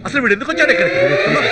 అసలు వీడు ఎందుకు వచ్చాడు ఇక్కడికి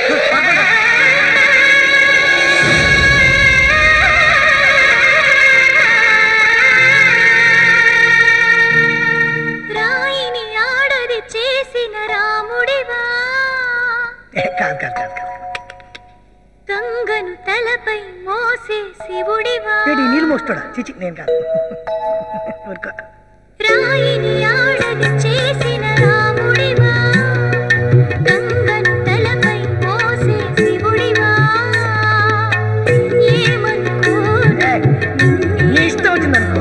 రాయిని ఆడది చేసిన రాముడివా కాదు కాదు కాదు కాదు గంగను తలపై మోసే శివుడివా ఏడి నీళ్ళు మోస్తాడా చిచి నేను కాదు ఊరుకో. రాయిని ఆడది చేసిన రాముడివా గంగను తలపై మోసే శివుడివా ఏమనుకోను ఏయ్, నీ ఇష్టం వచ్చింది అనుకో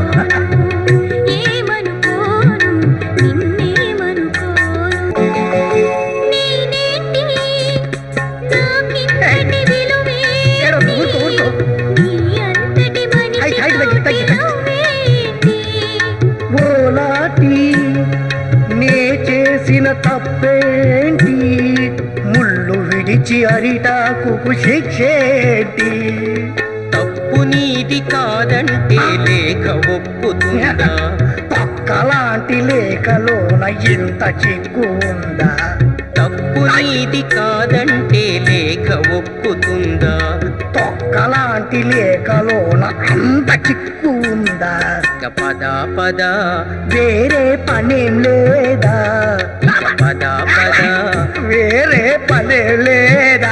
ఏమనుకోను నిన్నేమనుకోను నేనేంటి నాకింతటి విలువే ఏడో, ఊరుకో ఊరుకో నీ అంతటి మనిషి హైట్, హైట్ తగ్గి, తగ్గి, తగ్గి. నువ్వేంటి? ఓలాటి నే చేసిన తప్పేంటి ముళ్ళు విడిచి అరిటాకు శిక్షేంటి తప్పు నీది కాదంటే లేఖ ఒప్పుతుందా పక్కలాంటి లేఖలోన ఇంత చిక్కు ఉందా తప్పు నీది కాదంటే లేఖ ఒప్పుతుందా తొక్కలాంటి లేఖలోన అంత చిక్కు ఉందా ఇక పద పద వేరే పనేం లేదా ఇక పద పద వేరే పనే లేదా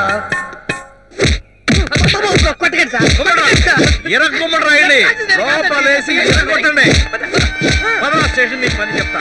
కొట్టకండి సార్ ఇరగ గుమ్మడి రాయండి లోపల వేసి ఇరగొట్టండి పదవ స్టేషన్ నీకు పని చెప్తా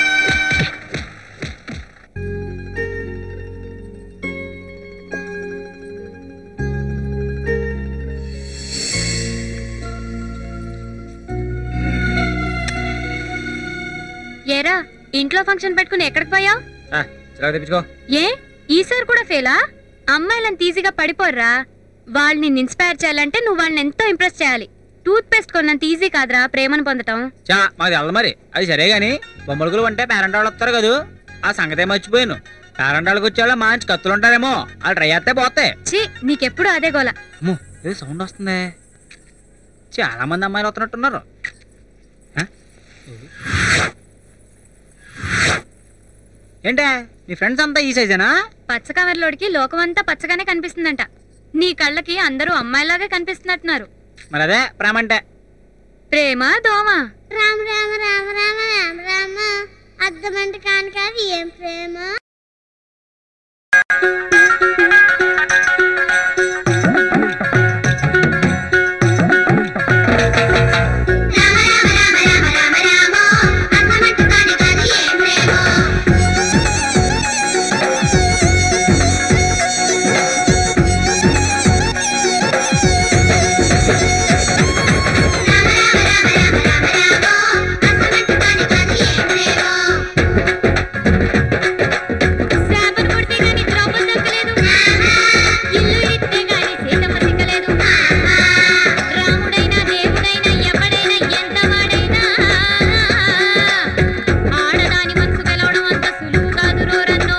ఏరా ఇంట్లో ఫంక్షన్ పెట్టుకుని ఎక్కడికి పోయావు చిరాకు తెప్పించుకో ఏ ఈసారి కూడా ఫెయిలా అమ్మాయిలను ఈజీగా పడిపోర్రా వాళ్ళని నిన్ను ఇన్స్పైర్ చేయాలంటే నువ్వు వాళ్ళని ఎంతో ఇంప్రెస్ చేయాలి టూత్ పేస్ట్ కొన్నంత ఈజీ కాదురా ప్రేమను పొందటం చా మాది వెళ్ళదు మరి అది సరే గాని బొమ్మలకులు అంటే పేరెంట్ వాళ్ళు వస్తారు కదా ఆ సంగతే మర్చిపోయాను పేరెంట్ వాళ్ళకి వచ్చే వాళ్ళు మంచి కత్తులు ఉంటారేమో వాళ్ళు ట్రై చేస్తే పోతాయి ఛీ నీకెప్పుడు అదే గోల అమ్మో ఏదో సౌండ్ వస్తుంది చాలా మంది అమ్మాయిలు వస్తున్నట్టున్నారు ఆ? ఏంటే నీ ఫ్రెండ్స్ అంతా ఈ సైజేనా పచ్చ కవర్లోడికి లోకమంతా పచ్చగానే కనిపిస్తుందంట నీ కళ్ళకి అందరూ అమ్మాయిలాగే కనిపిస్తున్నట్టున్నారు మరి అదే ప్రేమ అంటే ప్రేమ దోమ రామ రామ రామ రామ రామ రామ అర్థమంటే కాని కాదు ఏం ప్రేమ శ్రావణ పుడితే గాని ద్రౌపది దక్కలేదు ఇల్లు ఇస్తే గాని సీతమ్మ సిక్కలేదు రాముడైనా దేవుడైనా ఎవడైనా ఎంత వాడైనా ఆడదాని మనసు గెలవడం అంత సులువు కాదు రోరన్నో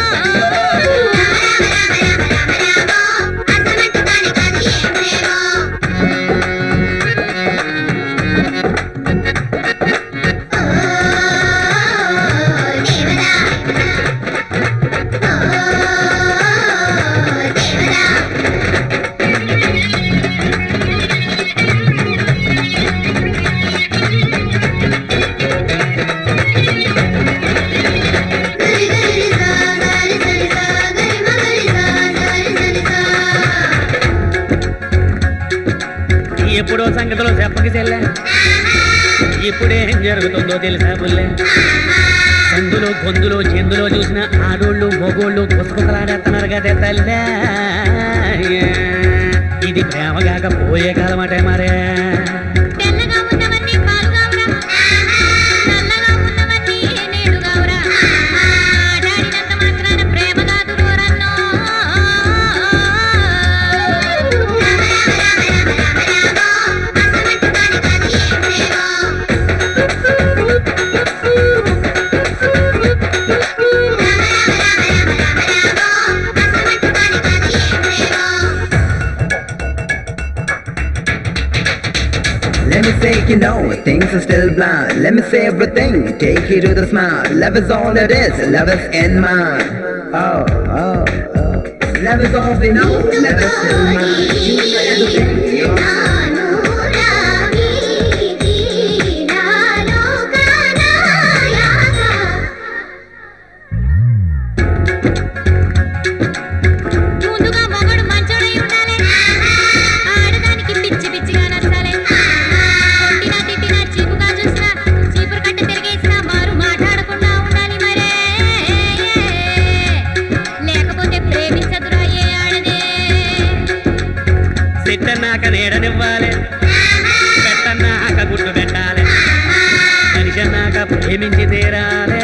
ఎప్పుడో సంగతిలో చెప్పక చెల్లె ఇప్పుడేం జరుగుతుందో తెలుసా బుల్లె సందులో గొంతులో చెందులో చూసిన ఆడోళ్ళు మొగోళ్ళు గుసగుసలాడేస్తున్నారు కదే తల్లే ఇది ప్రేమ కాక పోయే కాలం అటే మరే తెల్లగా ఉన్నవన్నీ పాలుగావురా నల్లగా ఉన్నవన్నీ నేడుగావురా ఆడాడినంత మాత్రాన ప్రేమ కాదు రోరన్నో Let me say you know things are still blind. Let me say everything, take you to the smile. Love is all it is, love is in mind. Oh, oh, oh. Never gonna be no, never tell my you never be your ముందుగా మొగడు మంచోడై ఉండాలి ఆడదానికి పిచ్చి పిచ్చిగా నచ్చాలి కొట్టినా తిట్టినా చీపుగా చూసినా చీపురు కట్ట తిరిగేసినా మారు మాట్లాడకుండా ఉండాలి మరే లేకపోతే ప్రేమించదురా ఏ ఆడదే సిట్టన్నాక నీడనివ్వాలి పెట్టన్నాక గుడ్డు పెట్టాలి మనిషి అన్నాక ప్రేమించి తీరాలే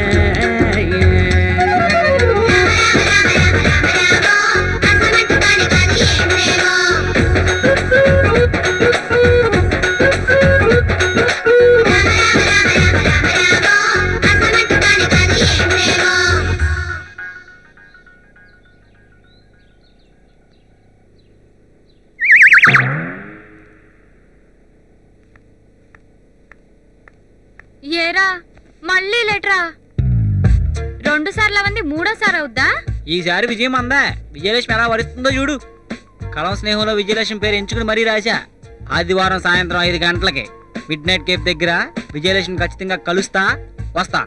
ఏరా మళ్ళీ లెటరా రెండు సార్లు అవంది మూడోసారి అవుద్దా ఈసారి విజయం అందా విజయలక్ష్మి ఎలా వరిస్తుందో చూడు కలం స్నేహంలో విజయలక్ష్మి పేరు ఎంచుకుని మరీ రాశా ఆదివారం సాయంత్రం ఐదు గంటలకి మిడ్ నైట్ కేఫ్ దగ్గర విజయలక్ష్మి ఖచ్చితంగా కలుస్తా వస్తా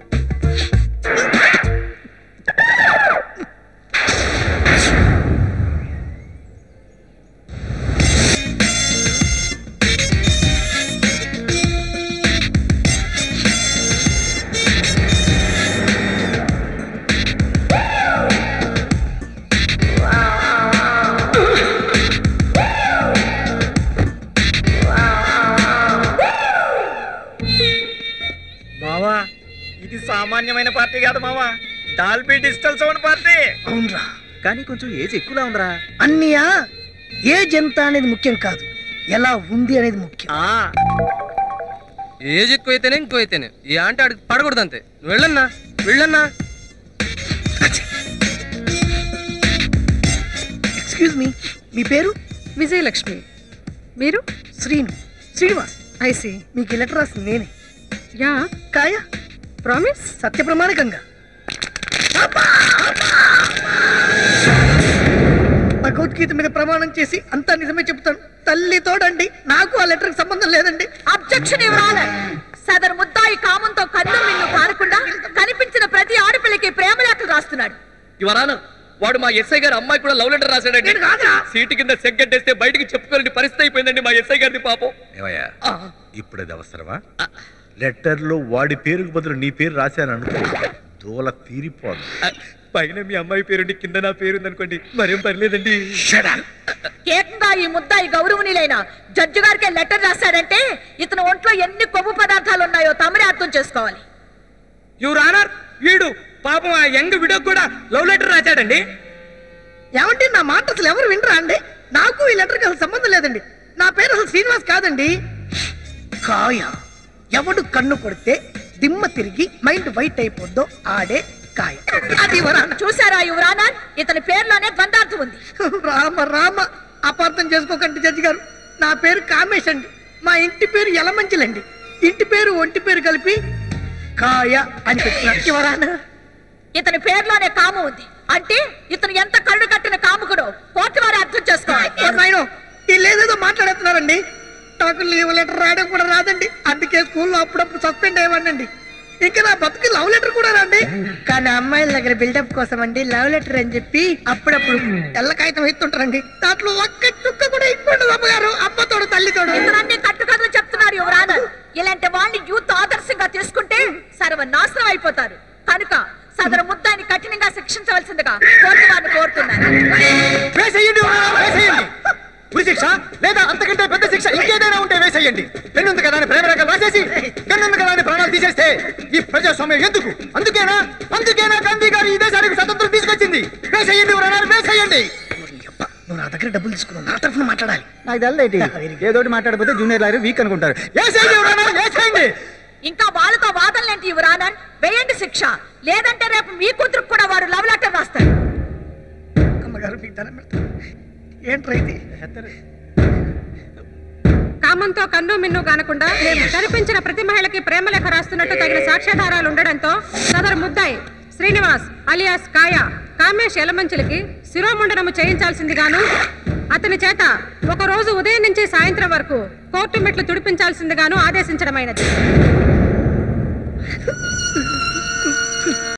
మావా ఇది సామాన్యమైన పార్టీ కాదు మావా డాల్బీ డిజిటల్ సౌండ్ పార్టీ అవునరా కానీ కొంచెం ఏజ్ ఎక్కువలా ఉందిరా అన్నయ్య ఏ జంత అనేది ముఖ్యం కాదు ఎలా ఉంది అనేది ముఖ్యం ఆ ఏజ్ ఎక్కువైతేనే ఇంకైతేనే ఈ ఆంటీ ఆడికి పడకూడదు అంతే నువ్వు వెళ్ళన్నా వెళ్ళన్నా ఎక్స్క్యూజ్ మీ మీ పేరు విజయలక్ష్మి మీరు శ్రీను శ్రీనివాస్ ఐసి మీకు ఈ లెటర్ రాసింది నేనే యా కాయ ప్రామిస్ సత్య ప్రమాణికంగా భగవద్గీత మీద ప్రమాణం చేసి అంతా నిజమే చెప్తాను తల్లి తోడండి నాకు ఆ లెటర్కి సంబంధం లేదండి అబ్జెక్షన్ ఇవ్వాలి సదరు ముద్దాయి కామంతో కన్ను మిన్ను కానకుండా కనిపించిన ప్రతి ఆడపిల్లకి ప్రేమ లేఖలు రాస్తున్నాడు ఇవరానా వాడు మా ఎస్ఐ గారు అమ్మాయి కూడా లవ్ లెటర్ రాశాడండి నేను కాదురా. సీటు కింద సెగ్గట్టేస్తే బయటికి చెప్పుకోలేని పరిస్థితి అయిపోయిందండి మా ఎస్ఐ గారిది పాపం ఏమయ్యా ఇప్పుడు అది అవసరమా లెటర్లో వాడి పేరుకు బదులు నీ పేరు రాశాను అనుకో దూల తీరిపోదు ఆ, పైన మీ అమ్మాయి పేరుండి కింద నా పేరుంది అనుకోండి మరేం పర్లేదండి ఏకంగా ఈ ముద్దాయి గౌరవనీయులైన జడ్జి గారికి లెటర్ రాశాడంటే ఇతని ఒంట్లో ఎన్ని కొవ్వు పదార్థాలు ఉన్నాయో తమరే అర్థం చేసుకోవాలి యువర్ ఆనర్ వీడు పాపం ఆ యంగ్ విడో కూడా లవ్ లెటర్ రాశాడండి ఏమంటే నా మాట అసలు ఎవరు వినరా అండి నాకు ఈ లెటర్కి అసలు సంబంధం లేదండి నా పేరు అసలు శ్రీనివాస్ కాదండి కాయ ఎవడు కన్ను కొడితే దిమ్మ తిరిగి మైండ్ వైట్ అయిపోద్దో ఆడే కాయ అది వరాన చూసారా యువరానా ఇతని పేరులోనే ద్వందార్థం ఉంది రామ రామ అపార్థం చేసుకోకండి జడ్జి గారు నా పేరు కామేష్ అండి మా ఇంటి పేరు యలమంచిలండి ఇంటి పేరు ఒంటి పేరు కలిపి కాయ అని పెట్టినారు ఎవరానా ఇతని పేరులోనే కాము ఉంది అంటే ఇతను ఎంత కళ్ళు కట్టిన కాముకుడో కోర్టు వారు అర్థం చేసుకోవాలి నాయన వీళ్ళేదేదో మాట్లాడుతున్నారండి నాకు లీవ్ లెటర్ రాయడం కూడా రాదండి అందుకే స్కూల్లో అప్పుడప్పుడు సస్పెండ్ అయ్యమనండి ఇంకా నా బతుకు లవ్ లెటర్ కూడా రాండి కానీ అమ్మాయిల దగ్గర బిల్డప్ కోసం అండి లవ్ లెటర్ అని చెప్పి అప్పుడప్పుడు తెల్ల కాగితం ఎత్తుంటారండి దాంట్లో ఒక్క చుక్క కూడా ఇవ్వండి అమ్మగారు అమ్మతోడు తల్లితోడు ఇతరన్నీ కట్టుకథలు చెప్తున్నారు యువరానర్ ఇలాంటి వాళ్ళని యూత్ ఆదర్శంగా తీసుకుంటే సర్వనాశనం అయిపోతారు కనుక సదరు ముద్దాన్ని కఠినంగా శిక్షించవలసిందిగా కోర్టు వారిని కోరుతున్నారు వేసేయండి వేసేయండి ఉరి శిక్ష లేదా అంతకంటే పెద్ద శిక్ష ఇంకేదైనా ఉంటే వేసేయండి పెన్నుంది కదా అని ప్రేమ రేఖలు రాసేసి పెన్నుంది కదా అని ప్రాణాలు తీసేస్తే ఈ ప్రజాస్వామ్యం ఎందుకు అందుకేనా అందుకేనా గాంధీ గారు ఈ దేశానికి స్వతంత్రం తీసుకొచ్చింది వేసేయండి ఎవరైనా వేసేయండి నువ్వు నా దగ్గర డబ్బులు తీసుకున్నావు నా తరఫున మాట్లాడాలి నాకు తెల్లటి ఏదోటి మాట్లాడకపోతే జూనియర్ లాయర్ వీక్ అనుకుంటారు వేసేయండి ఎవరైనా వేసేయండి ఇంకా వాళ్ళతో వాదనలేంటి యువరానర్ వేయండి శిక్ష లేదంటే రేపు మీ కూతురు కూడా వారు లవ్ లెటర్ రాస్తారు అమ్మగారు మీకు దండం పెడతాను ఏంట్రా ఇది కామంతో కన్ను మిన్ను కానకుండా కనిపించిన ప్రతి మహిళకి ప్రేమ లేఖ రాస్తున్నట్టు తగిన సాక్ష్యాధారాలు ఉండడంతో సదరు ముద్దాయి శ్రీనివాస్ అలియాస్ కాయ కామేష్ ఎలమంచులకి శిరోముండనము చేయించాల్సిందిగాను అతని చేత ఒక రోజు ఉదయం నుంచి సాయంత్రం వరకు కోర్టు మెట్లు తుడిపించాల్సిందిగాను ఆదేశించడమైనది